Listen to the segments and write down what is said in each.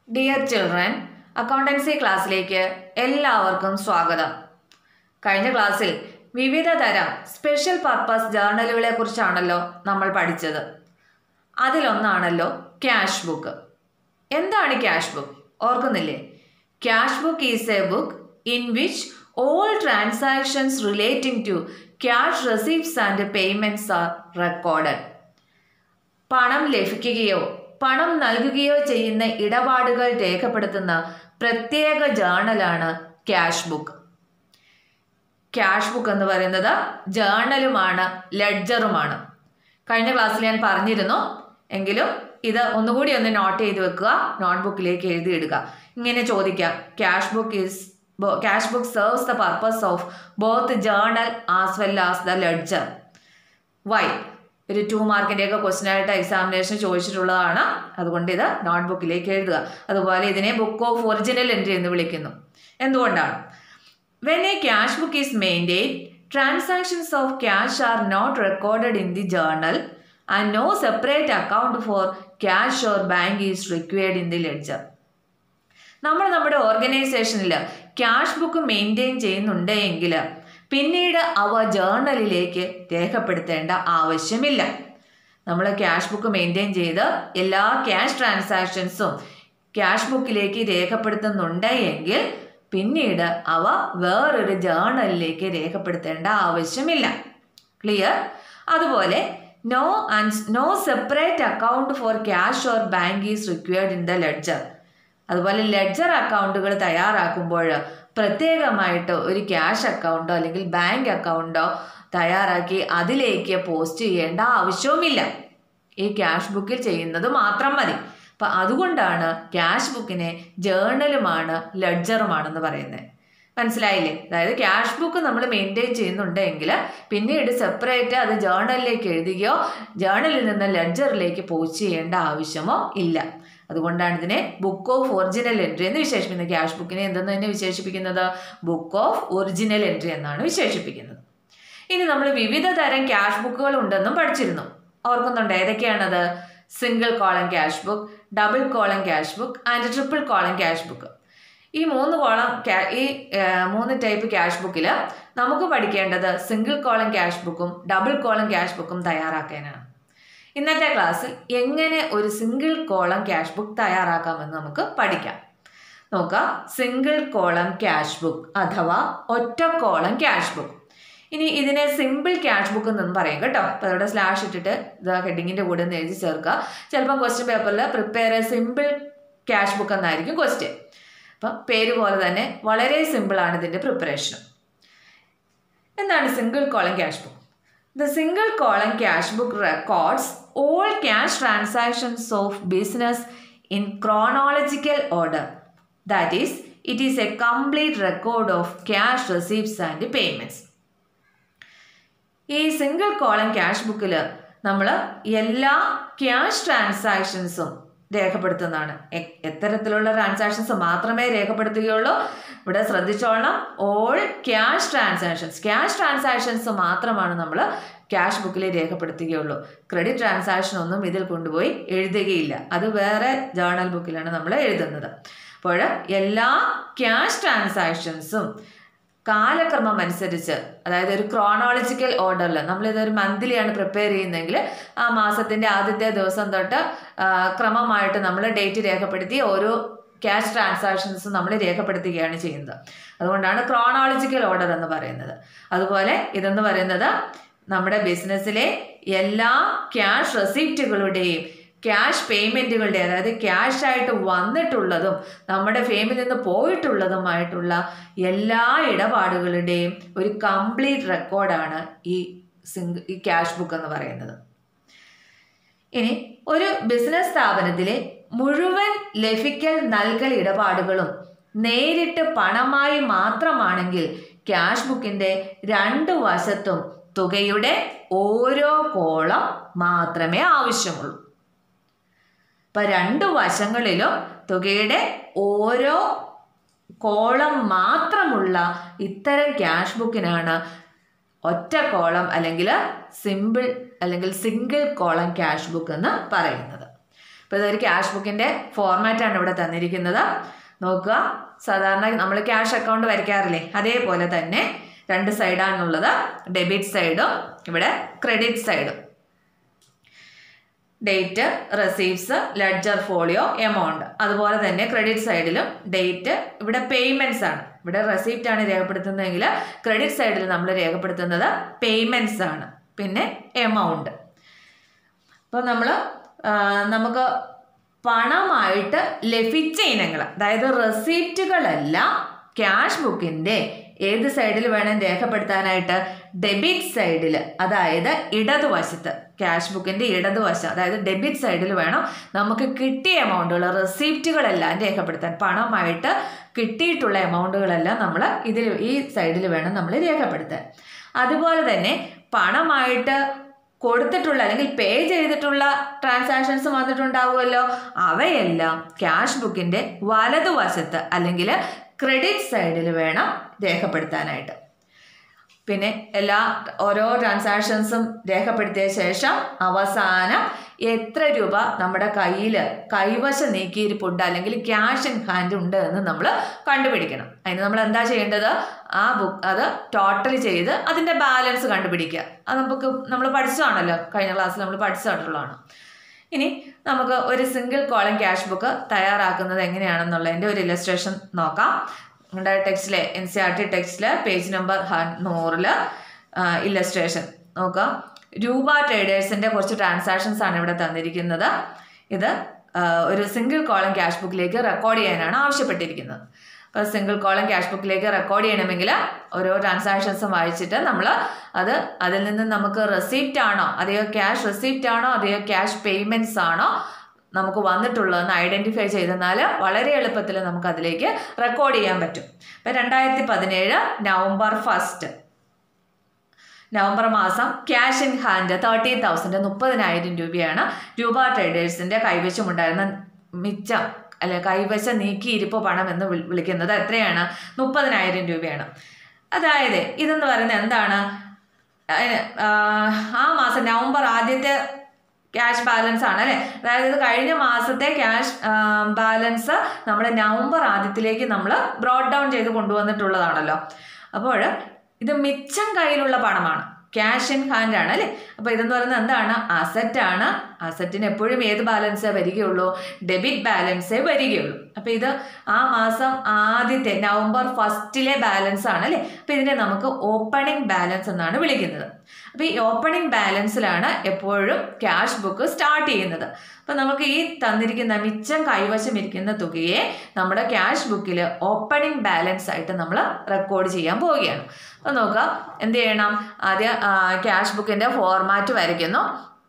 Dear children accountancy ക്ലാസ്സിലേക്ക് എല്ലാവർക്കും സ്വാഗതം കഴിഞ്ഞ ക്ലാസ്സിൽ വിവിധ തരം സ്പെഷ്യൽ പർപ്പസ് ജേർണലുകളെ കുറിച്ചാണല്ലോ നമ്മൾ പഠിച്ചത് അതിലൊന്നാണല്ലോ ക്യാഷ് ബുക്ക് എന്താണ് ക്യാഷ് ബുക്ക് ഓർക്കുന്നില്ലേ cash book is a book in which all transactions relating to cash receipts and payments are recorded പണം ലഭിക്കുകയോ പണം നൽകുകയോ ചെയ്യുന്ന ഇടപാടുകൾ രേഖപ്പെടുത്തുന്ന പ്രത്യേക ജേർണലാണ് ക്യാഷ് ബുക്ക് ക്യാഷ് ബുക്ക് എന്ന് പറയുന്നത് ജേർണലുമാണ് ലെഡ്ജറുമാണ് കഴിഞ്ഞ ക്ലാസ്സിൽ ഞാൻ പറഞ്ഞിരുന്നു എങ്കിലും ഇത് ഒന്നുകൂടി ഒന്ന് നോട്ട് ചെയ്ത് വെക്കുക നോട്ട്ബുക്കിലേക്ക് എഴുതിയിടുക ഇങ്ങനെ ചോദിക്കാം cash book is cash book serves the purpose of both journal as well as the ledger why ഒരു ടു മാർക്കിൻ്റെയൊക്കെ ക്വസ്റ്റ്യൻ ആയിട്ട് എക്സാമിനേഷൻ ചോദിച്ചിട്ടുള്ളതാണ് അതുകൊണ്ട് ഇത് നോട്ട്ബുക്കിലേക്ക് എഴുതുക അതുപോലെ ഇതിനെ ബുക്ക് ഓഫ് ഒറിജിനൽ എൻട്രി എന്ന് വിളിക്കുന്നു എന്തുകൊണ്ടാണ് when a cash book is maintain transactions of cash are not recorded in the journal and no separate account for cash or bank is required in the ledger നമ്മൾ നമ്മുടെ ഓർഗനൈസേഷനിൽ cash book maintain ചെയ്യുന്നുണ്ട് എങ്കിൽ പിന്നീട് അവ ജേർണലിലേക്ക് രേഖപ്പെടുത്തേണ്ട ആവശ്യമില്ല നമ്മൾ cash book maintain ചെയ്ത് എല്ലാ ക്യാഷ് ട്രാൻസാക്ഷൻസും ക്യാഷ് ബുക്കിലേക്ക് രേഖപ്പെടുത്തുന്നുണ്ട് എങ്കിൽ പിന്നീട് അവ വേറൊരു ജേർണലിലേക്ക് രേഖപ്പെടുത്തേണ്ട ആവശ്യമില്ല ക്ലിയർ അതുപോലെ no and no separate account for cash or bank is required in the ledger അതുപോലെ ലെഡ്ജർ അക്കൗണ്ടുകൾ തയ്യാറാക്കുമ്പോൾ പ്രത്യേകമായിട്ട് ഒരു ക്യാഷ് അക്കൗണ്ടോ അല്ലെങ്കിൽ ബാങ്ക് അക്കൗണ്ടോ തയ്യാറാക്കി അതിലേക്ക് പോസ്റ്റ് ചെയ്യേണ്ട ആവശ്യവുമില്ല ഈ ക്യാഷ് ബുക്കിൽ ചെയ്യുന്നത് മാത്രം മതി അപ്പം അതുകൊണ്ടാണ് ക്യാഷ് ബുക്കിനെ ജേർണലുമാണ് ലെഡ്ജറുമാണെന്ന് പറയുന്നത് മനസ്സിലായില്ലേ അതായത് ക്യാഷ് ബുക്ക് നമ്മൾ മെയിൻറ്റെയിൻ ചെയ്യുന്നുണ്ടെങ്കിൽ പിന്നീട് സെപ്പറേറ്റ് അത് ജേർണലിലേക്ക് എഴുതുകയോ ജേർണലിൽ നിന്ന് ലെഡ്ജറിലേക്ക് പോസ്റ്റ് ചെയ്യേണ്ട ആവശ്യമോ ഇല്ല അതുകൊണ്ടാണ് ഇതിനെ ബുക്ക് ഓഫ് ഒറിജിനൽ എൻട്രി എന്ന് വിശേഷിപ്പിക്കുന്നത് ക്യാഷ് ബുക്കിനെ എന്തെന്ന് തന്നെ വിശേഷിപ്പിക്കുന്നത് ബുക്ക് ഓഫ് ഒറിജിനൽ എൻട്രി എന്നാണ് വിശേഷിപ്പിക്കുന്നത് ഇനി നമ്മൾ വിവിധ തരം ക്യാഷ് ബുക്കുകൾ ഉണ്ടെന്നും പഠിച്ചിരുന്നു ഓർക്കുന്നുണ്ട് ഏതൊക്കെയാണത് single column cash book double column cash book and triple column cash book ഈ മൂന്ന് കോളം ഈ മൂന്ന് ടൈപ്പ് ക്യാഷ് ബുക്കിൽ നമുക്ക് പഠിക്കേണ്ടത് സിംഗിൾ കോളം ക്യാഷ് ബുക്കും ഡബിൾ കോളം ക്യാഷ് ബുക്കും തയ്യാറാക്കാനാണ് ഇന്നത്തെ ക്ലാസ്സിൽ എങ്ങനെ ഒരു സിംഗിൾ കോളം ക്യാഷ് ബുക്ക് തയ്യാറാക്കാമെന്ന് നമുക്ക് പഠിക്കാം നോക്കാം സിംഗിൾ കോളം ക്യാഷ് ബുക്ക് അഥവാ ഒറ്റ കോളം ക്യാഷ് ബുക്ക് ഇനി ഇതിനെ സിമ്പിൾ ക്യാഷ് ബുക്ക് എന്നും പറയും കേട്ടോ അപ്പോൾ അവിടെ സ്ലാഷ് ഇട്ടിട്ട് ഇത് ഹെഡിങ്ങിൻ്റെ കൂടെ ഒന്ന് എഴുതി ചേർക്കുക ചിലപ്പം ക്വസ്റ്റ്യൻ പേപ്പറിൽ prepare a simple cash book എന്നായിരിക്കും ക്വസ്റ്റ്യൻ അപ്പം പേര് പോലെ തന്നെ വളരെ സിമ്പിളാണ് ഇതിൻ്റെ പ്രിപ്പറേഷൻ എന്താണ് single column cash book the single column cash book records all cash transactions of business in chronological order. That is, it is a complete record of cash receipts and payments. ഈ single column cash ബുക്കിൽ നമ്മൾ എല്ലാ cash ട്രാൻസാക്ഷൻസും രേഖപ്പെടുത്തുന്നതാണ് എത്തരത്തിലുള്ള transactions മാത്രമേ രേഖപ്പെടുത്തുകയുള്ളൂ ഇവിടെ ശ്രദ്ധിച്ചോളണം all cash transactions cash transactions മാത്രമാണ് നമ്മൾ ക്യാഷ് ബുക്കിൽ രേഖപ്പെടുത്തുകയുള്ളൂ ക്രെഡിറ്റ് ട്രാൻസാക്ഷൻ ഒന്നും ഇതിൽ കൊണ്ടുപോയി എഴുതുകയില്ല അത് വേറെ ജേർണൽ ബുക്കിലാണ് നമ്മൾ എഴുതുന്നത് അപ്പോൾ എല്ലാ ക്യാഷ് ട്രാൻസാക്ഷൻസും കാലക്രമം അനുസരിച്ച് അതായത് ഒരു ക്രോണോളജിക്കൽ ഓർഡറിൽ നമ്മളിതൊരു മന്ത്ലിയാണ് പ്രിപ്പയർ ചെയ്യുന്നതെങ്കിൽ ആ മാസത്തിൻ്റെ ആദ്യത്തെ ദിവസം തൊട്ട് ക്രമമായിട്ട് നമ്മൾ ഡേറ്റ് രേഖപ്പെടുത്തി ഓരോ ക്യാഷ് ട്രാൻസാക്ഷൻസ് നമ്മൾ രേഖപ്പെടുത്തുകയാണ് ചെയ്യുന്നത് അതുകൊണ്ടാണ് ക്രോണോളജിക്കൽ ഓർഡർ എന്ന് പറയുന്നത് അതുപോലെ ഇതെന്ന് പറയുന്നത് നമ്മുടെ ബിസിനസ്സിലെ എല്ലാ ക്യാഷ് റെസിപ്റ്റുകളുടെയും ക്യാഷ് പേയ്മെൻറ്റുകളുടെ അതായത് ക്യാഷ് ആയിട്ട് വന്നിട്ടുള്ളതും നമ്മുടെ ഫേമിൽ നിന്ന് പോയിട്ടുള്ളതുമായിട്ടുള്ള എല്ലാ ഇടപാടുകളുടെയും ഒരു കംപ്ലീറ്റ് റെക്കോർഡാണ് ഈ സിംഗ് ഈ ക്യാഷ് ബുക്ക് എന്ന് പറയുന്നത് ഇനി ഒരു ബിസിനസ് സ്ഥാപനത്തിലെ മുഴുവൻ ലഭിക്കൽ നൽകൽ ഇടപാടുകളും നേരിട്ട് പണമായി മാത്രമാണെങ്കിൽ ക്യാഷ് ബുക്കിൻ്റെ രണ്ട് വശത്തും തുകയുടെ ഓരോ കോളം മാത്രമേ ആവശ്യമുള്ളൂ അപ്പം രണ്ട് വശങ്ങളിലും തുകയുടെ ഓരോ കോളം മാത്രമുള്ള ഇത്തരം ക്യാഷ് ബുക്കിനാണ് ഒറ്റ കോളം അല്ലെങ്കിൽ സിമ്പിൾ അല്ലെങ്കിൽ സിംഗിൾ കോളം ക്യാഷ് ബുക്ക് എന്ന് പറയുന്നത് ഇപ്പോൾ ഇതൊരു ക്യാഷ് ബുക്കിൻ്റെ ഫോർമാറ്റാണ് ഇവിടെ തന്നിരിക്കുന്നത് നോക്കുക സാധാരണ നമ്മൾ ക്യാഷ് അക്കൗണ്ട് വരയ്ക്കാറില്ലേ അതേപോലെ തന്നെ രണ്ട് സൈഡാണുള്ളത് ഡെബിറ്റ് സൈഡും ഇവിടെ ക്രെഡിറ്റ് സൈഡും date receipts ledger folio amount അതുപോലെ തന്നെ ക്രെഡിറ്റ് സൈഡിലും ഡേറ്റ് ഇവിടെ പേയ്മെൻറ്റ്സ് ആണ് ഇവിടെ റെസീപ്റ്റ് ആണ് രേഖപ്പെടുത്തുന്നതെങ്കിൽ ക്രെഡിറ്റ് സൈഡിൽ നമ്മൾ രേഖപ്പെടുത്തുന്നത് പേയ്മെൻറ്റ്സ് ആണ് പിന്നെ എമൗണ്ട് അപ്പോൾ നമ്മൾ നമുക്ക് പണമായിട്ട് ലഭിച്ച ഇനങ്ങൾ അതായത് റെസീപ്റ്റുകളെല്ലാം ക്യാഷ് ബുക്കിൻ്റെ ഏത് സൈഡിൽ വേണം രേഖപ്പെടുത്താനായിട്ട് ഡെബിറ്റ് സൈഡിൽ അതായത് ഇടതുവശത്ത് ക്യാഷ് ബുക്കിൻ്റെ ഇടതുവശം അതായത് ഡെബിറ്റ് സൈഡിൽ വേണം നമുക്ക് കിട്ടിയ എമൗണ്ടുകൾ റെസീപ്റ്റുകളെല്ലാം രേഖപ്പെടുത്താൻ പണമായിട്ട് കിട്ടിയിട്ടുള്ള എമൗണ്ടുകളെല്ലാം നമ്മൾ ഇതിൽ ഈ സൈഡിൽ വേണം നമ്മൾ രേഖപ്പെടുത്താൻ അതുപോലെ തന്നെ പണമായിട്ട് കൊടുത്തിട്ടുള്ള അല്ലെങ്കിൽ പേ ചെയ്തിട്ടുള്ള ട്രാൻസാക്ഷൻസ് വന്നിട്ടുണ്ടാവുമല്ലോ അവയെല്ലാം ക്യാഷ് ബുക്കിൻ്റെ വലതുവശത്ത് അല്ലെങ്കിൽ ക്രെഡിറ്റ് സൈഡിൽ വേണം രേഖപ്പെടുത്താനായിട്ട് പിന്നെ എല്ലാ ഓരോ ട്രാൻസാക്ഷൻസും രേഖപ്പെടുത്തിയ ശേഷം അവസാനം എത്ര രൂപ നമ്മുടെ കയ്യിൽ കൈവശം നീക്കിയിരിപ്പുണ്ട് അല്ലെങ്കിൽ ക്യാഷ് ഇൻ ഹാൻഡ് ഉണ്ട് എന്ന് നമ്മൾ കണ്ടുപിടിക്കണം അതിന് നമ്മൾ എന്താ ചെയ്യേണ്ടത് ആ ബുക്ക് അത് ടോട്ടൽ ചെയ്ത് അതിൻ്റെ ബാലൻസ് കണ്ടുപിടിക്കുക അത് നമുക്ക് നമ്മൾ പഠിച്ചതാണല്ലോ കഴിഞ്ഞ ക്ലാസ്സിൽ നമ്മൾ പഠിച്ചിട്ടുള്ളതാണ് ഇനി നമുക്ക് ഒരു സിംഗിൾ കോളം ക്യാഷ് ബുക്ക് തയ്യാറാക്കുന്നത് എങ്ങനെയാണെന്നുള്ളതിൻ്റെ ഒരു ഇലസ്ട്രേഷൻ നോക്കാം നമ്മുടെ ടെക്സ്റ്റിലെ എൻ സി ആർ ടി ടെക്സ്റ്റിലെ പേജ് നമ്പർ നൂറിൽ ഇല്ലസ്ട്രേഷൻ നോക്കുക രൂപ ട്രേഡേഴ്സിൻ്റെ കുറച്ച് ട്രാൻസാക്ഷൻസ് ആണ് ഇവിടെ തന്നിരിക്കുന്നത് ഇത് ഒരു സിംഗിൾ കോളം ക്യാഷ് ബുക്കിലേക്ക് റെക്കോർഡ് ചെയ്യാനാണ് ആവശ്യപ്പെട്ടിരിക്കുന്നത് അപ്പോൾ സിംഗിൾ കോളം ക്യാഷ് ബുക്കിലേക്ക് റെക്കോർഡ് ചെയ്യണമെങ്കിൽ ഓരോ ട്രാൻസാക്ഷൻസും വായിച്ചിട്ട് നമ്മൾ അത് അതിൽ നിന്ന് നമുക്ക് റെസിപ്റ്റ് ആണോ അതെയോ ക്യാഷ് റെസിപ്റ്റ് ആണോ അതെയോ ക്യാഷ് പേയ്മെൻറ്റ്സ് ആണോ നമുക്ക് വന്നിട്ടുള്ളതെന്ന് ഐഡൻറ്റിഫൈ ചെയ്തെന്നാൽ വളരെ എളുപ്പത്തിൽ നമുക്ക് അതിലേക്ക് റെക്കോർഡ് ചെയ്യാൻ പറ്റും ഇപ്പം രണ്ടായിരത്തി പതിനേഴ് നവംബർ ഫസ്റ്റ് നവംബർ മാസം cash in hand thirty thousand മുപ്പതിനായിരം രൂപയാണ് രൂപ ട്രേഡേഴ്സിൻ്റെ കൈവശമുണ്ടായിരുന്ന മിച്ചം അല്ലെ കൈവശം നീക്കിയിരിപ്പ് പണം എന്ന് വിളിക്കുന്നത് എത്രയാണ് മുപ്പതിനായിരം രൂപയാണ് അതായത് ഇതെന്ന് പറയുന്നത് എന്താണ് ആ മാസം നവംബർ ആദ്യത്തെ ക്യാഷ് ബാലൻസ് ആണ് അല്ലേ അതായത് ഇത് കഴിഞ്ഞ മാസത്തെ ക്യാഷ് ബാലൻസ് നമ്മുടെ നവംബർ ആദ്യത്തിലേക്ക് നമ്മൾ ബ്രോഡ് ഡൗൺ ചെയ്ത് കൊണ്ടുവന്നിട്ടുള്ളതാണല്ലോ അപ്പോൾ ഇത് മിച്ചം കയ്യിലുള്ള പണമാണ് ക്യാഷ് ഇൻ ഹാൻഡ് ആണ് അല്ലേ അപ്പോൾ ഇതെന്ന് പറയുന്നത് എന്താണ് അസറ്റ് ആണ് അസറ്റിന് എപ്പോഴും ഏത് ബാലൻസേ വരികയുള്ളൂ ഡെബിറ്റ് ബാലൻസേ വരികയുള്ളൂ അപ്പോൾ ഇത് ആ മാസം ആദ്യത്തെ നവംബർ ഫസ്റ്റിലെ ബാലൻസ് ആണ് അല്ലേ അപ്പോൾ ഇതിനെ നമുക്ക് ഓപ്പണിംഗ് ബാലൻസ് എന്നാണ് വിളിക്കുന്നത് അപ്പോൾ ഈ ഓപ്പണിംഗ് ബാലൻസിലാണ് എപ്പോഴും ക്യാഷ് ബുക്ക് സ്റ്റാർട്ട് ചെയ്യുന്നത് അപ്പോൾ നമുക്ക് ഈ തന്നിരിക്കുന്ന മിച്ചം കൈവശം ഇരിക്കുന്ന തുകയെ നമ്മുടെ ക്യാഷ് ബുക്കിൽ ഓപ്പണിംഗ് ബാലൻസ് ആയിട്ട് നമ്മൾ റെക്കോർഡ് ചെയ്യാൻ പോവുകയാണ് അപ്പോൾ നോക്കുക എന്ത് ചെയ്യണം ആദ്യം ക്യാഷ് ബുക്കിൻ്റെ ഫോർമാറ്റ് വരയ്ക്കുന്നു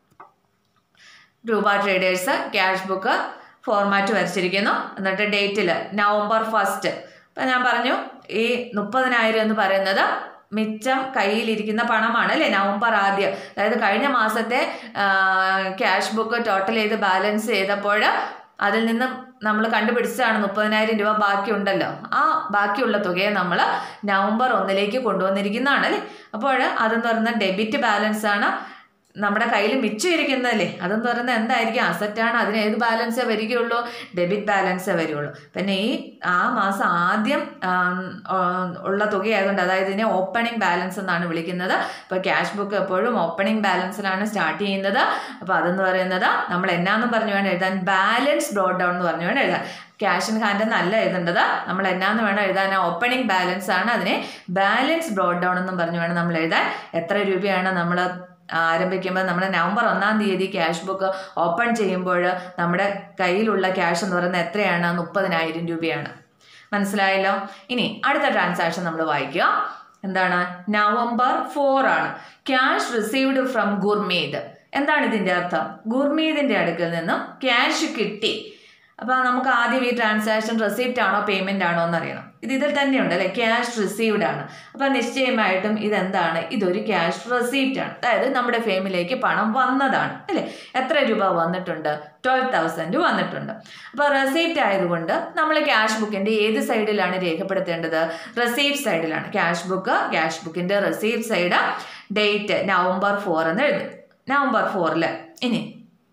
Rupa traders cash book format വരച്ചിരിക്കുന്നു എന്നിട്ട് ഡേറ്റിൽ നവംബർ ഫസ്റ്റ് അപ്പം ഞാൻ പറഞ്ഞു ഈ മുപ്പതിനായിരം എന്ന് പറയുന്നത് മിച്ചം കയ്യിലിരിക്കുന്ന പണമാണ് അല്ലേ നവംബർ ആദ്യം അതായത് കഴിഞ്ഞ മാസത്തെ ക്യാഷ് ബുക്ക് ടോട്ടൽ ചെയ്ത് ബാലൻസ് ചെയ്തപ്പോൾ അതിൽ നിന്നും നമ്മൾ കണ്ടുപിടിച്ചതാണ് മുപ്പതിനായിരം രൂപ ബാക്കിയുണ്ടല്ലോ ആ ബാക്കിയുള്ള തുകയെ നമ്മൾ നവംബർ ഒന്നിലേക്ക് കൊണ്ടുവന്നിരിക്കുന്നതാണ് അല്ലേ അപ്പോൾ അതെന്ന് പറയുന്നത് ഡെബിറ്റ് ബാലൻസ് ആണ് നമ്മുടെ കയ്യിൽ മിച്ചം ഇരിക്കുന്നതല്ലേ അതെന്ന് പറയുന്നത് എന്തായിരിക്കും അസറ്റാണ് അതിന് ഏത് ബാലൻസേ വരികയുള്ളൂ ഡെബിറ്റ് ബാലൻസേ വരികയുള്ളൂ പിന്നെ ഈ ആ മാസം ആദ്യം ഉള്ള തുകയായതുകൊണ്ട് അതായത് ഇതിനെ ഓപ്പണിംഗ് ബാലൻസ് എന്നാണ് വിളിക്കുന്നത് ഇപ്പോൾ ക്യാഷ് ബുക്ക് എപ്പോഴും ഓപ്പണിംഗ് ബാലൻസിലാണ് സ്റ്റാർട്ട് ചെയ്യുന്നത് അപ്പോൾ അതെന്ന് പറയുന്നത് നമ്മൾ എന്നാന്നും പറഞ്ഞു വേണം എഴുതാൻ ബാലൻസ് ബ്രോഡ് ഡൗൺ എന്ന് പറഞ്ഞു വേണം എഴുതാൻ ക്യാഷ് ഇൻ ഹാൻഡ് എന്നല്ല എഴുതേണ്ടത് നമ്മൾ എന്നാന്ന് വേണം എഴുതാൻ ഓപ്പണിംഗ് ബാലൻസ് ആണ് അതിനെ ബാലൻസ് ബ്രോഡ് ഡൗൺ എന്നും പറഞ്ഞു വേണം നമ്മൾ എഴുതാൻ എത്ര രൂപയാണ് നമ്മൾ ആരംഭിക്കുമ്പോൾ നമ്മൾ നവംബർ ഒന്നാം തീയതി ക്യാഷ് ബുക്ക് ഓപ്പൺ ചെയ്യുമ്പോൾ നമ്മുടെ കയ്യിലുള്ള ക്യാഷ് എന്ന് പറയുന്നത് എത്രയാണ് മുപ്പതിനായിരം രൂപയാണ് മനസ്സിലായല്ലോ ഇനി അടുത്ത ട്രാൻസാക്ഷൻ നമ്മൾ വായിക്കുക എന്താണ് നവംബർ ഫോർ ആണ് ക്യാഷ് റിസീവ്ഡ് ഫ്രം ഗുർമീത് എന്താണ് ഇതിൻ്റെ അർത്ഥം ഗുർമീതിൻ്റെ അടുക്കൽ നിന്നും ക്യാഷ് കിട്ടി അപ്പോൾ നമുക്ക് ആദ്യം ഈ ട്രാൻസാക്ഷൻ റെസിപ്റ്റ് ആണോ പേയ്മെൻ്റ് ആണോ എന്ന് അറിയണം ഇത് ഇതിൽ തന്നെയുണ്ട് അല്ലേ ക്യാഷ് റിസീവ്ഡ് ആണ് അപ്പോൾ നിശ്ചയമായിട്ടും ഇതെന്താണ് ഇതൊരു ക്യാഷ് റെസിപ്റ്റ് ആണ് അതായത് നമ്മുടെ ഫേമിലേക്ക് പണം വന്നതാണ് അല്ലേ എത്ര രൂപ വന്നിട്ടുണ്ട് ട്വൽവ് തൗസൻഡ് വന്നിട്ടുണ്ട് അപ്പോൾ റെസിപ്റ്റ് ആയതുകൊണ്ട് നമ്മൾ ക്യാഷ് ബുക്കിൻ്റെ ഏത് സൈഡിലാണ് രേഖപ്പെടുത്തേണ്ടത് റെസീപ്റ്റ് സൈഡിലാണ് ക്യാഷ് ബുക്ക് ക്യാഷ് ബുക്കിൻ്റെ receipt side date November four എന്ന് എഴുതും നവംബർ ഫോറിൽ ഇനി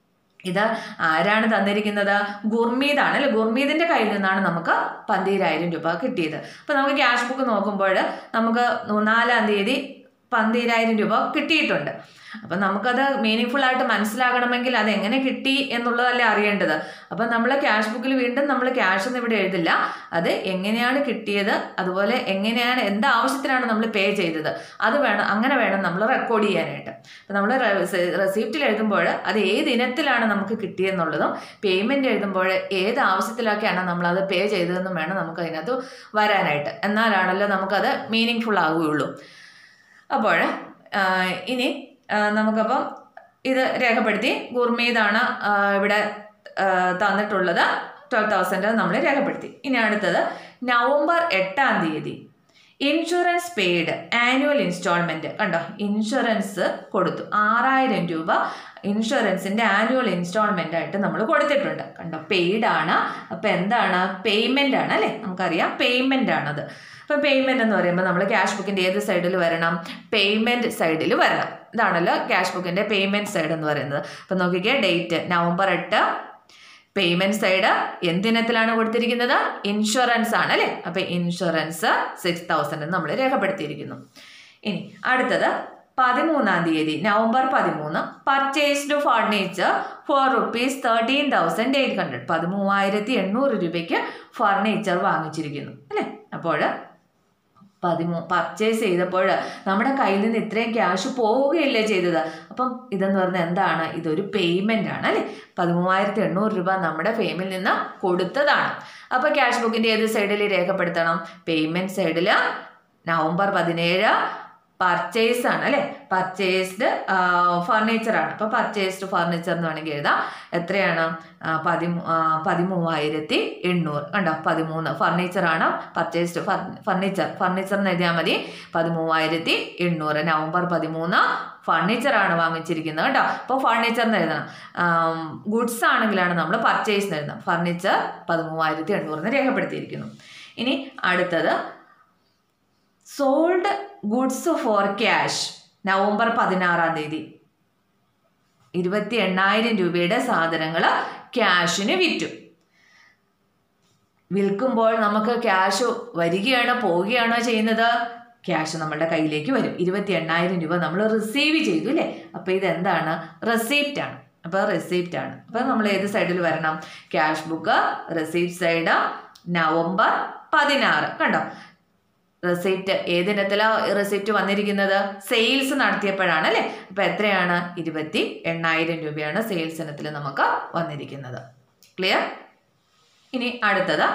ഇത് ആരാണ് തന്നിരിക്കുന്നത് ഗുർമീതാണ് അല്ലെ ഗുർമീതിന്റെ കയ്യിൽ നിന്നാണ് നമുക്ക് പന്തീരായിരം രൂപ കിട്ടിയത് അപ്പൊ നമുക്ക് ക്യാഷ് ബുക്ക് നോക്കുമ്പോൾ നമുക്ക് നാലാം തീയതി പന്തീരായിരം രൂപ കിട്ടിയിട്ടുണ്ട് അപ്പം നമുക്കത് മീനിങ് ഫുൾ ആയിട്ട് മനസ്സിലാകണമെങ്കിൽ അത് എങ്ങനെ കിട്ടി എന്നുള്ളതല്ലേ അറിയേണ്ടത് അപ്പം നമ്മൾ ക്യാഷ് ബുക്കിൽ വീണ്ടും നമ്മൾ ക്യാഷ് ഒന്നും ഇവിടെ എഴുതില്ല അത് എങ്ങനെയാണ് കിട്ടിയത് അതുപോലെ എങ്ങനെയാണ് എന്ത് ആവശ്യത്തിനാണ് നമ്മൾ പേ ചെയ്തത് അത് വേണം അങ്ങനെ വേണം നമ്മൾ റെക്കോർഡ് ചെയ്യാനായിട്ട് അപ്പം നമ്മൾ റെസിപ്റ്റിൽ എഴുതുമ്പോൾ അത് ഏത് ഇനത്തിലാണ് നമുക്ക് കിട്ടിയെന്നുള്ളതും പേയ്മെൻറ്റ് എഴുതുമ്പോൾ ഏത് ആവശ്യത്തിലൊക്കെയാണ് നമ്മളത് പേ ചെയ്തതെന്നും വേണം നമുക്ക് അതിനകത്ത് വരാനായിട്ട് എന്നാലാണല്ലോ നമുക്കത് മീനിങ് ഫുൾ ആവുകയുള്ളൂ അപ്പോൾ ഇനി ആ, നമുക്കപ്പം ഇത് രേഖപ്പെടുത്തി ഗുർമീതാണ് ആ, ഇവിടെ ആ, തന്നിട്ടുള്ളത് ട്വൽവ് തൗസൻഡ് നമ്മൾ രേഖപ്പെടുത്തി ഇനി അടുത്തത് നവംബർ എട്ടാം തീയതി ഇൻഷുറൻസ് പെയ്ഡ് ആനുവൽ ഇൻസ്റ്റാൾമെന്റ് കണ്ടോ ഇൻഷുറൻസ് കൊടുത്തു ആറായിരം രൂപ ഇൻഷുറൻസിന്റെ ആനുവൽ ഇൻസ്റ്റാൾമെന്റ് ആയിട്ട് നമ്മൾ കൊടുത്തിട്ടുണ്ട് കണ്ടോ പെയ്ഡ് ആണ് അപ്പൊ എന്താണ് പേയ്മെന്റ് ആണ് അല്ലേ നമുക്കറിയാം പേയ്മെന്റ് ആണത് അപ്പൊ പേയ്മെന്റ് എന്ന് പറയുമ്പോൾ നമ്മൾ ക്യാഷ് ബുക്കിന്റെ ഏത് സൈഡിൽ വരണം പേയ്മെന്റ് സൈഡിൽ വരണം ഇതാണല്ലോ ക്യാഷ് ബുക്കിന്റെ പേയ്മെന്റ് സൈഡ് എന്ന് പറയുന്നത് അപ്പൊ നോക്കിക്കേ ഡേറ്റ് നവംബർ എട്ട് പേയ്മെന്റ് സൈഡ് എന്തിനത്തിലാണ് കൊടുത്തിരിക്കുന്നത് ഇൻഷുറൻസ് ആണ് അല്ലേ അപ്പൊ ഇൻഷുറൻസ് സിക്സ് തൗസൻഡ് നമ്മൾ രേഖപ്പെടുത്തിയിരിക്കുന്നു ഇനി അടുത്തത് പതിമൂന്നാം തീയതി നവംബർ പതിമൂന്ന് purchased furniture for rupees thirteen thousand eight hundred പതിമൂവായിരത്തി എണ്ണൂറ് രൂപയ്ക്ക് ഫർണിച്ചർ വാങ്ങിച്ചിരിക്കുന്നു അല്ലേ അപ്പോൾ പതിമൂ പർച്ചേസ് ചെയ്തപ്പോൾ നമ്മുടെ കയ്യിൽ നിന്ന് ഇത്രയും ക്യാഷ് പോവുകയല്ലേ ചെയ്തത് അപ്പം ഇതെന്ന് പറഞ്ഞാൽ എന്താണ് ഇതൊരു പേയ്മെന്റ് ആണ് അല്ലേ പതിമൂവായിരത്തി എണ്ണൂറ് രൂപ നമ്മുടെ ഫെയിമിൽ നിന്ന് കൊടുത്തതാണ് അപ്പോൾ ക്യാഷ് ബുക്കിന്റെ ഏത് സൈഡിൽ രേഖപ്പെടുത്തണം പേയ്മെന്റ് സൈഡിൽ നവംബർ പതിനേഴ് പർച്ചേസ് ആണ് അല്ലേ പർച്ചേസ്ഡ് ഫർണിച്ചർ ആണ് അപ്പോൾ പർച്ചേസ്ഡ് ഫർണിച്ചർ എന്ന് വേണമെങ്കിൽ എഴുതാം എത്രയാണ് ആ, പതിമൂ ആ, പതിമൂവായിരത്തി എണ്ണൂറ് കണ്ടോ പതിമൂന്ന് ഫർണിച്ചർ ആണ് പർച്ചേസ്ഡ് ഫർണിച്ചർ ഫർണിച്ചർ എന്ന് എഴുതിയാൽ മതി പതിമൂവായിരത്തി എണ്ണൂറ് നവംബർ പതിമൂന്ന് ഫർണിച്ചർ ആണ് വാങ്ങിച്ചിരിക്കുന്നത് കേട്ടോ അപ്പോൾ ഫർണിച്ചർ എന്ന് എഴുതണം ഗുഡ്സ് ആണെങ്കിലാണ് നമ്മൾ പർച്ചേസ് എന്ന് എഴുതണം ഫർണിച്ചർ പതിമൂവായിരത്തി എണ്ണൂറിന് രേഖപ്പെടുത്തിയിരിക്കുന്നു ഇനി അടുത്തത് sold goods for cash November പതിനാറാം തീയതി ഇരുപത്തി എണ്ണായിരം രൂപയുടെ സാധനങ്ങൾ ക്യാഷിന് വിറ്റു വിൽക്കുമ്പോൾ നമുക്ക് ക്യാഷ് വരികയാണോ പോവുകയാണോ ചെയ്യുന്നത് ക്യാഷ് നമ്മുടെ കയ്യിലേക്ക് വരും ഇരുപത്തി എണ്ണായിരം രൂപ നമ്മൾ റിസീവ് ചെയ്തു അല്ലേ അപ്പോൾ ഇതെന്താണ് റെസീപ്റ്റ് ആണ് അപ്പോൾ റെസീപ്റ്റ് ആണ് അപ്പോൾ നമ്മൾ ഏത് സൈഡിൽ വരണം cash book receipt side November പതിനാറ് കണ്ടോ റെസിപ്റ്റ് ഏതിനത്തിലാണ് റെസിപ്റ്റ് വന്നിരിക്കുന്നത് സെയിൽസ് നടത്തിയപ്പോഴാണ് അല്ലേ അപ്പൊ എത്രയാണ് ഇരുപത്തി എണ്ണായിരം രൂപയാണ് സെയിൽസ് ഇനത്തിൽ നമുക്ക് വന്നിരിക്കുന്നത് ക്ലിയർ ഇനി അടുത്തത്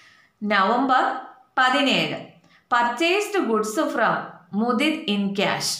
നവംബർ പതിനേഴ് purchased goods from Mudit in cash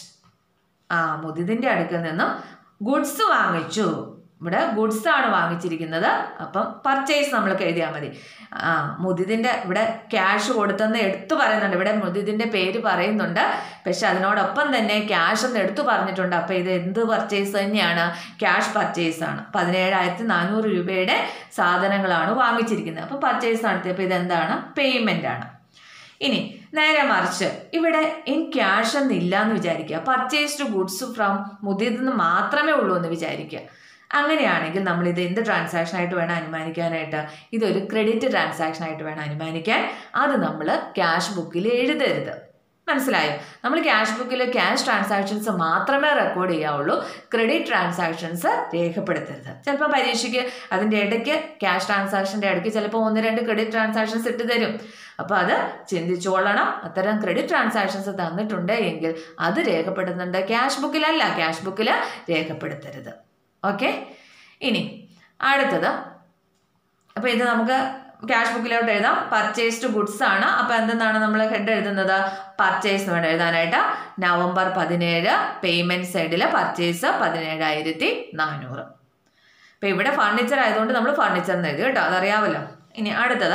ആ മുദിദിന്റെ അടുക്കൽ നിന്നും ഗുഡ്സ് വാങ്ങിച്ചു ഇവിടെ ഗുഡ്സ് ആണ് വാങ്ങിച്ചിരിക്കുന്നത് അപ്പം പർച്ചേസ് നമ്മൾക്ക് എഴുതിയാൽ മതി ആ മുദിദിന്റെ ഇവിടെ ക്യാഷ് കൊടുത്തെന്ന് എടുത്തു പറയുന്നുണ്ട് ഇവിടെ മുദിദിന്റെ പേര് പറയുന്നുണ്ട് പക്ഷെ അതിനോടൊപ്പം തന്നെ ക്യാഷ് എന്ന് എടുത്തു പറഞ്ഞിട്ടുണ്ട് അപ്പം ഇത് എന്ത് പർച്ചേസ് തന്നെയാണ് ക്യാഷ് പർച്ചേസ് ആണ് പതിനേഴായിരത്തി നാനൂറ് രൂപയുടെ സാധനങ്ങളാണ് വാങ്ങിച്ചിരിക്കുന്നത് അപ്പം പർച്ചേസ് നടത്തിയപ്പോൾ ഇതെന്താണ് പേയ്മെന്റ് ആണ് ഇനി നേരെ മറിച്ച് ഇവിടെ ഇൻ ക്യാഷ് എന്നില്ല എന്ന് വിചാരിക്കുക പർച്ചേസ്ഡ് ഗുഡ്സ് ഫ്രം മുതിയിൽ നിന്ന് മാത്രമേ ഉള്ളൂ എന്ന് വിചാരിക്കുക അങ്ങനെയാണെങ്കിൽ നമ്മൾ ഇത് എന്ത് ട്രാൻസാക്ഷൻ ആയിട്ട് വേണം അനുമാനിക്കാനായിട്ട് ഇതൊരു ക്രെഡിറ്റ് ട്രാൻസാക്ഷൻ ആയിട്ട് വേണം അനുമാനിക്കാൻ അത് നമ്മൾ ക്യാഷ് ബുക്കിൽ എഴുതരുത് മനസ്സിലായോ നമ്മൾ ക്യാഷ് ബുക്കിൽ ക്യാഷ് ട്രാൻസാക്ഷൻസ് മാത്രമേ റെക്കോർഡ് ചെയ്യാവുള്ളൂ ക്രെഡിറ്റ് ട്രാൻസാക്ഷൻസ് രേഖപ്പെടുത്തരുത് ചിലപ്പോൾ പരീക്ഷയ്ക്ക് അതിൻ്റെ ഇടയ്ക്ക് ക്യാഷ് ട്രാൻസാക്ഷൻ്റെ ഇടയ്ക്ക് ചിലപ്പോൾ ഒന്ന് രണ്ട് ക്രെഡിറ്റ് ട്രാൻസാക്ഷൻസ് ഇട്ട് തരും അപ്പോൾ അത് ചിന്തിച്ചോളണം അത്തരം ക്രെഡിറ്റ് ട്രാൻസാക്ഷൻസ് തന്നിട്ടുണ്ട് എങ്കിൽ അത് രേഖപ്പെടുത്തുന്നുണ്ട് ക്യാഷ് ബുക്കിലല്ല ക്യാഷ് ബുക്കിൽ രേഖപ്പെടുത്തരുത് ഓക്കെ ഇനി അടുത്തത് അപ്പോൾ ഇത് നമുക്ക് ക്യാഷ് ബുക്കിലോട്ട് എഴുതാം പർച്ചേസ്ഡ് ഗുഡ്സ് ആണ് അപ്പോൾ എന്തെന്നാണ് നമ്മൾ ഹെഡ് എഴുതുന്നത് പർച്ചേസ് വേണം എഴുതാനായിട്ട് നവംബർ പതിനേഴ് പേയ്മെന്റ് സൈഡിൽ പർച്ചേസ് പതിനേഴായിരത്തി നാനൂറ് അപ്പോൾ ഇവിടെ ഫർണിച്ചർ ആയതുകൊണ്ട് നമ്മൾ ഫർണിച്ചർ എന്ന് എഴുതി കേട്ടോ അതറിയാമല്ലോ ഇനി അടുത്തത്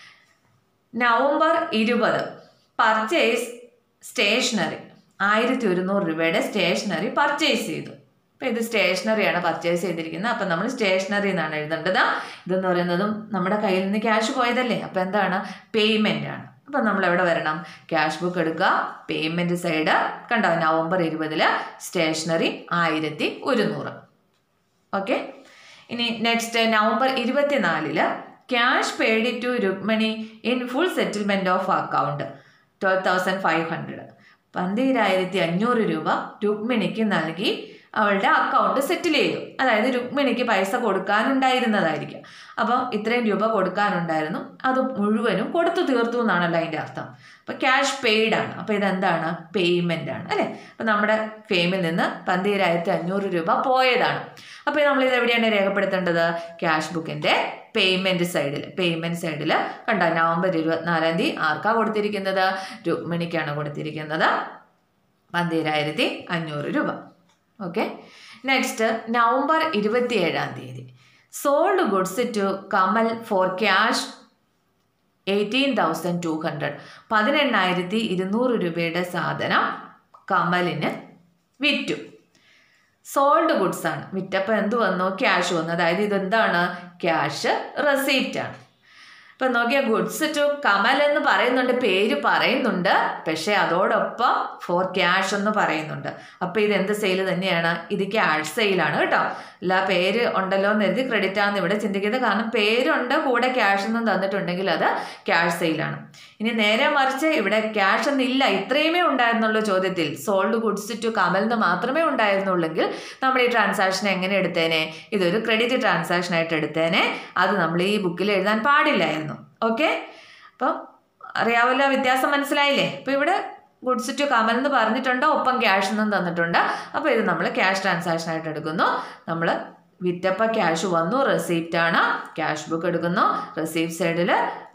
നവംബർ ഇരുപത് പർച്ചേസ് സ്റ്റേഷനറി ആയിരത്തി ഒരുന്നൂറ് രൂപയുടെ സ്റ്റേഷനറി പർച്ചേസ് ചെയ്തു അപ്പോൾ ഇത് സ്റ്റേഷനറിയാണ് പർച്ചേസ് ചെയ്തിരിക്കുന്നത് അപ്പം നമ്മൾ സ്റ്റേഷനറി എന്നാണ് എഴുതേണ്ടത് ഇതെന്ന് പറയുന്നതും നമ്മുടെ കയ്യിൽ നിന്ന് ക്യാഷ് പോയതല്ലേ അപ്പം എന്താണ് പേയ്മെൻ്റ് ആണ് അപ്പം നമ്മൾ എവിടെ വരണം ക്യാഷ് ബുക്ക് എടുക്കുക പേയ്മെൻറ്റ് സൈഡ് കണ്ടോ നവംബർ ഇരുപതിൽ സ്റ്റേഷനറി ആയിരത്തി ഒരുന്നൂറ് ഓക്കെ ഇനി നെക്സ്റ്റ് നവംബർ ഇരുപത്തിനാലില് cash paid to Rukmani in full settlement of account twelve thousand five hundred പന്തിരായിരത്തി അഞ്ഞൂറ് രൂപ രുക്മിണിക്ക് നൽകി അവളുടെ അക്കൗണ്ട് സെറ്റിൽ ചെയ്തു അതായത് രുക്മിണിക്ക് പൈസ കൊടുക്കാനുണ്ടായിരുന്നതായിരിക്കും അപ്പം ഇത്രയും രൂപ കൊടുക്കാനുണ്ടായിരുന്നു അത് മുഴുവനും കൊടുത്തു തീർത്തു എന്നാണല്ലോ അതിൻ്റെ അർത്ഥം അപ്പം ക്യാഷ് പെയ്ഡ് ആണ് അപ്പം ഇതെന്താണ് പേയ്മെൻ്റ് ആണ് അല്ലേ അപ്പം നമ്മുടെ ഫെയിമിൽ നിന്ന് പന്തിരായിരത്തി അഞ്ഞൂറ് രൂപ പോയതാണ് അപ്പോൾ നമ്മൾ ഇത് എവിടെയാണ് രേഖപ്പെടുത്തേണ്ടത് ക്യാഷ് ബുക്കിൻ്റെ പേയ്മെൻറ്റ് സൈഡിൽ പേയ്മെൻറ്റ് സൈഡിൽ കണ്ട നവംബർ ഇരുപത്തിനാലാം തീയതി ആർക്കാണ് കൊടുത്തിരിക്കുന്നത് രുക്മിണിക്കാണ് കൊടുത്തിരിക്കുന്നത് പന്തിരായിരത്തി അഞ്ഞൂറ് രൂപ ഓക്കെ നെക്സ്റ്റ് നവംബർ ഇരുപത്തി ഏഴാം തീയതി sold goods to Kamal for cash eighteen thousand two hundred പതിനെണ്ണായിരത്തി ഇരുന്നൂറ് രൂപയുടെ സാധനം കമലിന് വിറ്റു സോൾഡ് ഗുഡ്സ് ആണ് വിറ്റപ്പോൾ എന്ത് വന്നു ക്യാഷ് വന്നു അതായത് ഇതെന്താണ് ക്യാഷ് റെസീപ്റ്റ് ആണ് ഇപ്പം നോക്കിയാൽ ഗുഡ്സ് ടു കമൽ എന്ന് പറയുന്നുണ്ട് പേര് പറയുന്നുണ്ട് പക്ഷേ അതോടൊപ്പം ഫോർ ക്യാഷ് എന്ന് പറയുന്നുണ്ട് അപ്പോൾ ഇത് എന്ത് സെയിൽ തന്നെയാണ് ഇത് ക്യാഷ് സെയിലാണ് കേട്ടോ അല്ല പേര് ഉണ്ടല്ലോ എന്ന് എഴുതി ക്രെഡിറ്റ് ആണെന്ന് ഇവിടെ ചിന്തിക്കുന്നത് കാരണം പേരുണ്ട് കൂടെ ക്യാഷ് എന്നും തന്നിട്ടുണ്ടെങ്കിൽ അത് ക്യാഷ് സെയിലാണ് ഇനി നേരെ മറിച്ച് ഇവിടെ ക്യാഷ് എന്നില്ല ഇത്രയുമേ ഉണ്ടായിരുന്നുള്ളൂ ചോദ്യത്തിൽ സോൾഡ് ഗുഡ്സ് ടു കമൽ എന്ന് മാത്രമേ ഉണ്ടായിരുന്നുള്ളെങ്കിൽ നമ്മൾ ഈ ട്രാൻസാക്ഷൻ എങ്ങനെ എടുത്തേനെ ഇതൊരു ക്രെഡിറ്റ് ട്രാൻസാക്ഷൻ ആയിട്ട് എടുത്തേനെ അത് നമ്മൾ ഈ ബുക്കിൽ എഴുതാൻ പാടില്ലായിരുന്നു ഓക്കെ അപ്പം അറിയാവല്ലോ വ്യത്യാസം മനസ്സിലായില്ലേ അപ്പോൾ ഇവിടെ ഗുഡ്സ് ടു കമൽ എന്ന് പറഞ്ഞിട്ടുണ്ട് ഒപ്പം ക്യാഷ് എന്നും തന്നിട്ടുണ്ട് അപ്പോൾ ഇത് നമ്മൾ ക്യാഷ് ട്രാൻസാക്ഷൻ ആയിട്ട് എടുക്കുന്നു നമ്മൾ വിറ്റപ്പ ക്യാഷ് വന്നു റെസീപ്റ്റ് ആണ് ക്യാഷ് ബുക്ക് എടുക്കുന്നു റെസീപ്റ്റ് സൈഡിൽ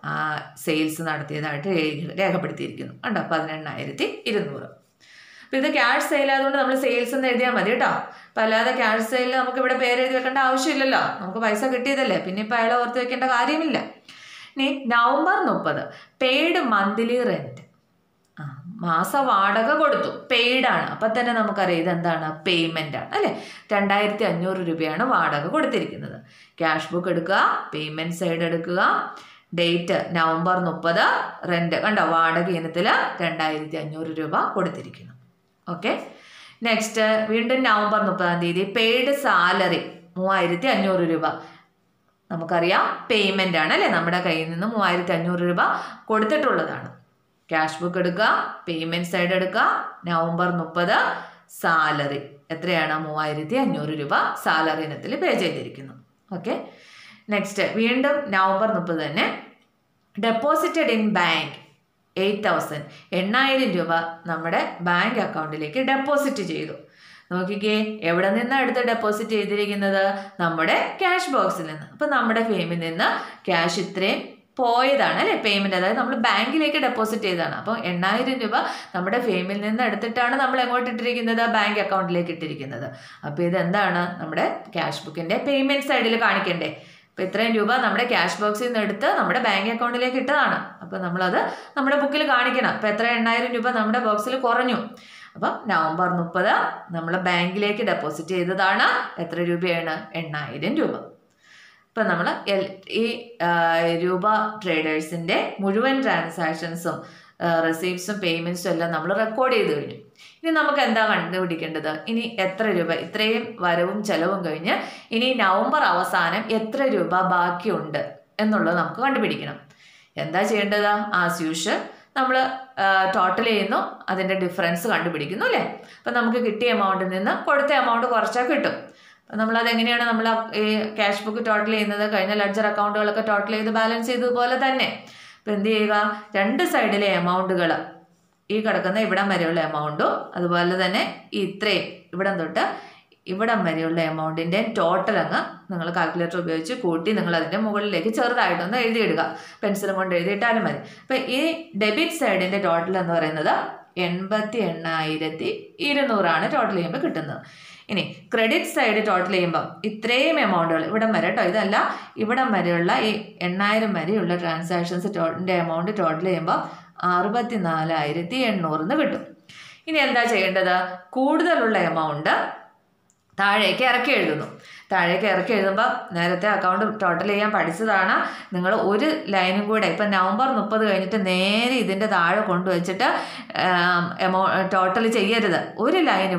സെയിൽസ് നടത്തിയതായിട്ട് രേഖ- രേഖപ്പെടുത്തിയിരിക്കുന്നു കണ്ടോ പതിനെണ്ണായിരത്തി ഇരുന്നൂറ് അപ്പോൾ ഇത് ക്യാഷ് സെയിൽ ആയതുകൊണ്ട് നമ്മൾ സെയിൽസ് എന്ന് എഴുതിയാൽ മതി കേട്ടോ അപ്പം അല്ലാതെ ക്യാഷ് സെയിലിൽ നമുക്ക് ഇവിടെ പേര് എഴുതി വെക്കേണ്ട ആവശ്യമില്ലല്ലോ നമുക്ക് പൈസ കിട്ടിയതല്ലേ പിന്നെ ഇപ്പം അയാളെ ഓർത്ത് വെക്കേണ്ട കാര്യമില്ല ഇനി നവംബർ മുപ്പത് പെയ്ഡ് മന്ത്ലി റെൻറ്റ് ആ മാസ വാടക കൊടുത്തു പെയ്ഡ് ആണ് അപ്പം തന്നെ നമുക്കറിയാം ഇതെന്താണ് പേയ്മെൻ്റ് ആണ് അല്ലേ രണ്ടായിരത്തി അഞ്ഞൂറ് രൂപയാണ് വാടക കൊടുത്തിരിക്കുന്നത് ക്യാഷ് ബുക്ക് എടുക്കുക പേയ്മെൻറ്റ് സൈഡ് എടുക്കുക ഡേറ്റ് നവംബർ മുപ്പത് റെൻറ്റ് കണ്ടോ വാടക ഇനത്തിൽ രണ്ടായിരത്തി അഞ്ഞൂറ് രൂപ കൊടുത്തിരിക്കുന്നു ഓക്കെ നെക്സ്റ്റ് വീണ്ടും നവംബർ മുപ്പതാം തീയതി പെയ്ഡ് സാലറി മൂവായിരത്തി അഞ്ഞൂറ് രൂപ നമുക്കറിയാം പേയ്മെൻ്റ് ആണ് അല്ലേ നമ്മുടെ കയ്യിൽ നിന്ന് മൂവായിരത്തി അഞ്ഞൂറ് രൂപ കൊടുത്തിട്ടുള്ളതാണ് ക്യാഷ് ബുക്ക് എടുക്കുക പേയ്മെൻറ്റ് സൈഡ് എടുക്കുക നവംബർ മുപ്പത് സാലറി എത്രയാണ് മൂവായിരത്തി അഞ്ഞൂറ് രൂപ സാലറി ഇനത്തിൽ പേ ചെയ്തിരിക്കുന്നു ഓക്കെ നെക്സ്റ്റ് വീണ്ടും നവംബർ മുപ്പത് തന്നെ deposited in bank eight thousand എണ്ണായിരം രൂപ നമ്മുടെ ബാങ്ക് അക്കൗണ്ടിലേക്ക് ഡെപ്പോസിറ്റ് ചെയ്തു നോക്കിക്കേ എവിടെ നിന്നാണ് എടുത്ത് ഡെപ്പോസിറ്റ് ചെയ്തിരിക്കുന്നത് നമ്മുടെ ക്യാഷ് ബോക്സിൽ നിന്ന് അപ്പം നമ്മുടെ ഫെയിമിൽ നിന്ന് ക്യാഷ് ഇത്രയും പോയതാണ് അല്ലേ പേയ്മെൻറ്റ് അതായത് നമ്മൾ ബാങ്കിലേക്ക് ഡെപ്പോസിറ്റ് ചെയ്തതാണ് അപ്പോൾ എണ്ണായിരം രൂപ നമ്മുടെ ഫെയിമിൽ നിന്ന് എടുത്തിട്ടാണ് നമ്മൾ എങ്ങോട്ട് ഇട്ടിരിക്കുന്നത് ബാങ്ക് അക്കൗണ്ടിലേക്ക് ഇട്ടിരിക്കുന്നത് അപ്പോൾ ഇതെന്താണ് നമ്മുടെ ക്യാഷ് ബുക്കിൻ്റെ പേയ്മെൻറ്റ് സൈഡിൽ കാണിക്കണ്ടേ അപ്പോൾ ഇത്രയും രൂപ നമ്മുടെ ക്യാഷ് ബോക്സിൽ നിന്ന് എടുത്ത് നമ്മുടെ ബാങ്ക് അക്കൗണ്ടിലേക്ക് ഇട്ടതാണ് അപ്പോൾ നമ്മളത് നമ്മുടെ ബുക്കിൽ കാണിക്കണം അപ്പോൾ എത്ര എണ്ണായിരം രൂപ നമ്മുടെ ബോക്സിൽ കുറഞ്ഞു അപ്പം നവംബർ മുപ്പത് നമ്മൾ ബാങ്കിലേക്ക് ഡെപ്പോസിറ്റ് ചെയ്തതാണ് എത്ര രൂപയാണ് എണ്ണായിരം രൂപ ഇപ്പം നമ്മൾ എൽ ഈ ആ, രൂപ ട്രേഡേഴ്സിൻ്റെ മുഴുവൻ ട്രാൻസാക്ഷൻസും റെസീപ്റ്റ്സും പേയ്മെൻറ്റ്സും എല്ലാം നമ്മൾ റെക്കോർഡ് ചെയ്ത് കഴിഞ്ഞു ഇനി നമുക്ക് എന്താ കണ്ടുപിടിക്കേണ്ടത് ഇനി എത്ര രൂപ ഇത്രയും വരവും ചെലവും കഴിഞ്ഞ് ഇനി നവംബർ അവസാനം എത്ര രൂപ ബാക്കിയുണ്ട് എന്നുള്ളത് നമുക്ക് കണ്ടുപിടിക്കണം എന്താ ചെയ്യേണ്ടത് ആസ് യൂഷ്വൽ നമ്മൾ ടോട്ടൽ ചെയ്യുന്നു അതിൻ്റെ ഡിഫറൻസ് കണ്ടുപിടിക്കുന്നു അല്ലേ അപ്പം നമുക്ക് കിട്ടിയ എമൗണ്ടിൽ നിന്ന് കൊടുത്ത എമൗണ്ട് കുറച്ചാൽ കിട്ടും അപ്പം നമ്മളത് എങ്ങനെയാണ് നമ്മൾ ഈ ക്യാഷ് ബുക്ക് ടോട്ടൽ ചെയ്യുന്നത് കഴിഞ്ഞ ലഡ്ജർ അക്കൗണ്ടുകളൊക്കെ ടോട്ടൽ ചെയ്ത് ബാലൻസ് ചെയ്തതുപോലെ തന്നെ അപ്പം എന്ത് ചെയ്യുക രണ്ട് സൈഡിലെ എമൗണ്ടുകൾ ഈ കിടക്കുന്ന ഇവിടം വരെയുള്ള എമൗണ്ടും അതുപോലെ തന്നെ ഈ ഇത്രയും ഇവിടം തൊട്ട് ഇവിടം വരെയുള്ള എമൗണ്ടിൻ്റെ ടോട്ടൽ അങ്ങ് നിങ്ങൾ കാൽക്കുലേറ്റർ ഉപയോഗിച്ച് കൂട്ടി നിങ്ങൾ അതിൻ്റെ മുകളിലേക്ക് ചെറുതായിട്ടൊന്ന് എഴുതിയിടുക പെൻസിലും കൊണ്ട് എഴുതിയിട്ടാലും മതി അപ്പം ഈ ഡെബിറ്റ് സൈഡിൻ്റെ ടോട്ടൽ എന്ന് പറയുന്നത് എൺപത്തി എണ്ണായിരത്തി ഇരുന്നൂറാണ് ടോട്ടൽ ചെയ്യുമ്പോൾ കിട്ടുന്നത് ഇനി ക്രെഡിറ്റ് സൈഡ് ടോട്ടൽ ചെയ്യുമ്പോൾ ഇത്രയും എമൗണ്ടുകൾ ഇവിടം വരെ കേട്ടോ ഇതല്ല ഇവിടം വരെയുള്ള ഈ എണ്ണായിരം വരെയുള്ള ട്രാൻസാക്ഷൻസ് ടോട്ടിൻ്റെ എമൗണ്ട് ടോട്ടൽ ചെയ്യുമ്പോൾ അറുപത്തി നാലായിരത്തി എണ്ണൂറിന്ന് കിട്ടും ഇനി എന്താ ചെയ്യേണ്ടത് കൂടുതലുള്ള എമൗണ്ട് താഴേക്ക് ഇറക്കി എഴുതുന്നു താഴേക്ക് ഇറക്കി എഴുതുമ്പോൾ നേരത്തെ അക്കൗണ്ട് ടോട്ടൽ ചെയ്യാൻ പഠിച്ചതാണ് നിങ്ങൾ ഒരു ലൈനും കൂടെ ഇപ്പം നവംബർ മുപ്പത് കഴിഞ്ഞിട്ട് നേരെ ഇതിൻ്റെ താഴെ കൊണ്ടുവച്ചിട്ട് എമൗ ടോട്ടൽ ചെയ്യരുത് ഒരു ലൈൻ ഇവിടെ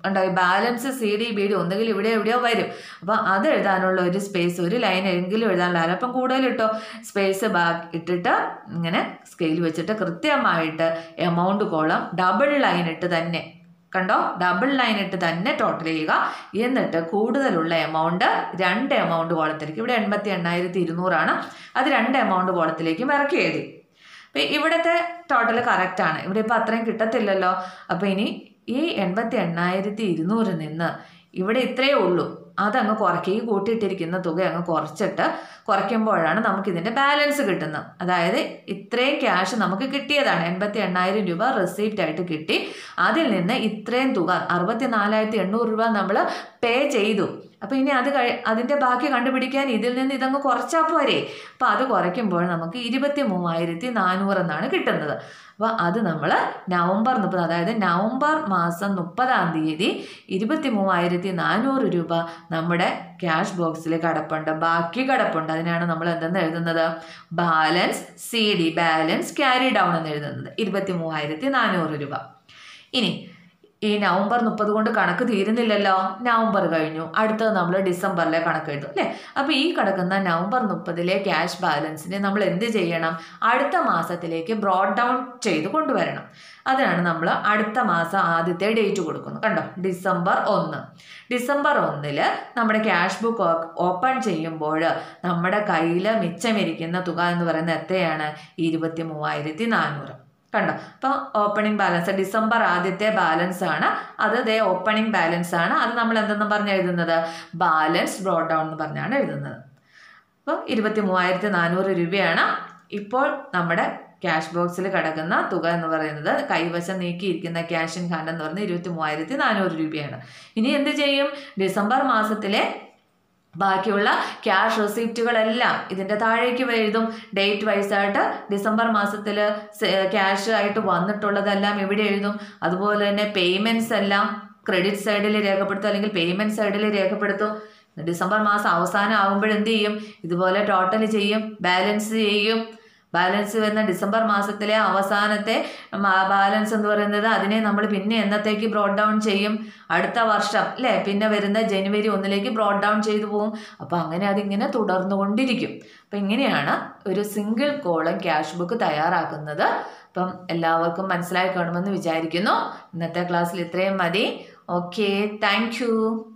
ഉണ്ടോ ഈ balance C D B D ഒന്നുകിൽ ഇവിടെ എവിടെയോ വരും അപ്പോൾ അത് എഴുതാനുള്ള ഒരു സ്പേസ് ഒരു ലൈൻ എങ്കിലും എഴുതാനുള്ള അല്പം കൂടുതൽ ഇട്ടോ സ്പേസ് ബാക്ക് ഇട്ടിട്ട് ഇങ്ങനെ സ്കെയിൽ വെച്ചിട്ട് കൃത്യമായിട്ട് എമൗണ്ട് കോളം ഡബിൾ ലൈൻ ഇട്ട് തന്നെ കണ്ടോ ഡബിൾ ലൈൻ ഇട്ട് തന്നെ ടോട്ടൽ ചെയ്യുക എന്നിട്ട് കൂടുതലുള്ള എമൗണ്ട് രണ്ട് എമൗണ്ട് കോളത്തിലേക്ക് ഇവിടെ എൺപത്തി എണ്ണായിരത്തി ഇരുന്നൂറാണ് അത് രണ്ട് എമൗണ്ട് കോളത്തിലേക്കും ഇറക്കി എഴുതി അപ്പം ഇവിടുത്തെ ടോട്ടൽ കറക്റ്റാണ് ഇവിടെ ഇപ്പോൾ അത്രയും കിട്ടത്തില്ലല്ലോ അപ്പോൾ ഇനി ഈ എൺപത്തി എണ്ണായിരത്തി ഇരുന്നൂറിൽ നിന്ന് ഇവിടെ ഇത്രയേ ഉള്ളൂ അതങ്ങ് കുറയ്ക്കുക ഈ കൂട്ടിയിട്ടിരിക്കുന്ന തുക അങ്ങ് കുറച്ചിട്ട് കുറയ്ക്കുമ്പോഴാണ് നമുക്ക് ഇതിൻ്റെ ബാലൻസ് കിട്ടുന്നത് അതായത് ഇത്രയും ക്യാഷ് നമുക്ക് കിട്ടിയതാണ് എൺപത്തി എണ്ണായിരം രൂപ റെസീപ്റ്റ് ആയിട്ട് കിട്ടി അതിൽ നിന്ന് ഇത്രയും തുക അറുപത്തി നാലായിരത്തി എണ്ണൂറ് രൂപ നമ്മൾ പേ ചെയ്തു അപ്പോൾ ഇനി അത് കഴി അതിൻ്റെ ബാക്കി കണ്ടുപിടിക്കാൻ ഇതിൽ നിന്ന് ഇതങ്ങ് കുറച്ചാൽ പോരെ അപ്പോൾ അത് കുറയ്ക്കുമ്പോൾ നമുക്ക് ഇരുപത്തി മൂവായിരത്തി നാനൂറ് എന്നാണ് കിട്ടുന്നത് അപ്പോൾ അത് നമ്മൾ നവംബർ മുപ്പത് അതായത് നവംബർ മാസം മുപ്പതാം തീയതി ഇരുപത്തി മൂവായിരത്തി നാനൂറ് രൂപ നമ്മുടെ ക്യാഷ് ബോക്സിൽ കിടപ്പുണ്ട് ബാക്കി കിടപ്പുണ്ട് അതിനാണ് നമ്മൾ എന്തെന്ന് എഴുതുന്നത് balance C D balance carry down എന്ന് എഴുതുന്നത് ഇരുപത്തി മൂവായിരത്തി നാനൂറ് രൂപ ഇനി ഈ നവംബർ മുപ്പത് കൊണ്ട് കണക്ക് തീരുന്നില്ലല്ലോ നവംബർ കഴിഞ്ഞു അടുത്തത് നമ്മൾ ഡിസംബറിലെ കണക്ക് എഴുതും അല്ലേ അപ്പോൾ ഈ കിടക്കുന്ന നവംബർ മുപ്പതിലെ ക്യാഷ് ബാലൻസിനെ നമ്മൾ എന്ത് ചെയ്യണം അടുത്ത മാസത്തിലേക്ക് ബ്രോഡ് ഡൗൺ ചെയ്ത് കൊണ്ടുവരണം അതിനാണ് നമ്മൾ അടുത്ത മാസം ആദ്യത്തെ ഡേറ്റ് കൊടുക്കുന്നത് കണ്ടോ ഡിസംബർ ഒന്ന് ഡിസംബർ ഒന്നിൽ നമ്മുടെ ക്യാഷ് ബുക്ക് ഓപ്പൺ ചെയ്യുമ്പോൾ നമ്മുടെ കയ്യിൽ മിച്ചമിരിക്കുന്ന തുക എന്ന് പറയുന്നത് എത്രയാണ് ഇരുപത്തി മൂവായിരത്തി നാനൂറ് കണ്ടോ അപ്പോൾ ഓപ്പണിംഗ് ബാലൻസ് ഡിസംബർ ആദ്യത്തെ ബാലൻസ് ആണ് അത് ദേ ഓപ്പണിംഗ് ബാലൻസ് ആണ് അത് നമ്മൾ എന്തെന്ന് പറഞ്ഞ് എഴുതുന്നത് ബാലൻസ് ബ്രോഡ് ഡൗൺ എന്ന് പറഞ്ഞാണ് എഴുതുന്നത് അപ്പോൾ ഇരുപത്തി മൂവായിരത്തി നാനൂറ് രൂപയാണ് ഇപ്പോൾ നമ്മുടെ ക്യാഷ് ബോക്സിൽ കിടക്കുന്ന തുക എന്ന് പറയുന്നത് കൈവശം നീക്കിയിരിക്കുന്ന ക്യാഷ് ഇൻ ഹാൻഡ് എന്ന് പറയുന്നത് ഇരുപത്തി മൂവായിരത്തി നാനൂറ് രൂപയാണ് ഇനി എന്ത് ചെയ്യും ഡിസംബർ മാസത്തിലെ ബാക്കിയുള്ള ക്യാഷ് റെസിപ്റ്റുകളെല്ലാം ഇതിൻ്റെ താഴേക്ക് എഴുതും ഡേറ്റ് വൈസായിട്ട് ഡിസംബർ മാസത്തിൽ ക്യാഷ് ആയിട്ട് വന്നിട്ടുള്ളതെല്ലാം ഇവിടെ എഴുതും അതുപോലെ തന്നെ പേയ്മെൻറ്റ്സ് എല്ലാം ക്രെഡിറ്റ് സൈഡിൽ രേഖപ്പെടുത്തും അല്ലെങ്കിൽ പേയ്മെൻറ്റ് സൈഡിൽ രേഖപ്പെടുത്തും ഡിസംബർ മാസം അവസാനം ആകുമ്പോൾ എന്ത് ചെയ്യും ഇതുപോലെ ടോട്ടൽ ചെയ്യും ബാലൻസ് ചെയ്യും ബാലൻസ് വരുന്ന ഡിസംബർ മാസത്തിലെ അവസാനത്തെ ബാലൻസ് എന്ന് പറയുന്നത് അതിനെ നമ്മൾ പിന്നെ എന്നത്തേക്ക് ബ്രോഡ് ഡൗൺ ചെയ്യും അടുത്ത വർഷം അല്ലേ പിന്നെ വരുന്ന ജനുവരി ഒന്നിലേക്ക് ബ്രോഡ് ഡൗൺ ചെയ്തു പോകും അപ്പോൾ അങ്ങനെ അതിങ്ങനെ തുടർന്നുകൊണ്ടിരിക്കും അപ്പം ഇങ്ങനെയാണ് ഒരു സിംഗിൾ കോളം ക്യാഷ് ബുക്ക് തയ്യാറാക്കുന്നത് അപ്പം എല്ലാവർക്കും മനസ്സിലായി കാണുമെന്ന് വിചാരിക്കുന്നു ഇന്നത്തെ ക്ലാസ്സിൽ ഇത്രയും മതി ഓക്കെ താങ്ക്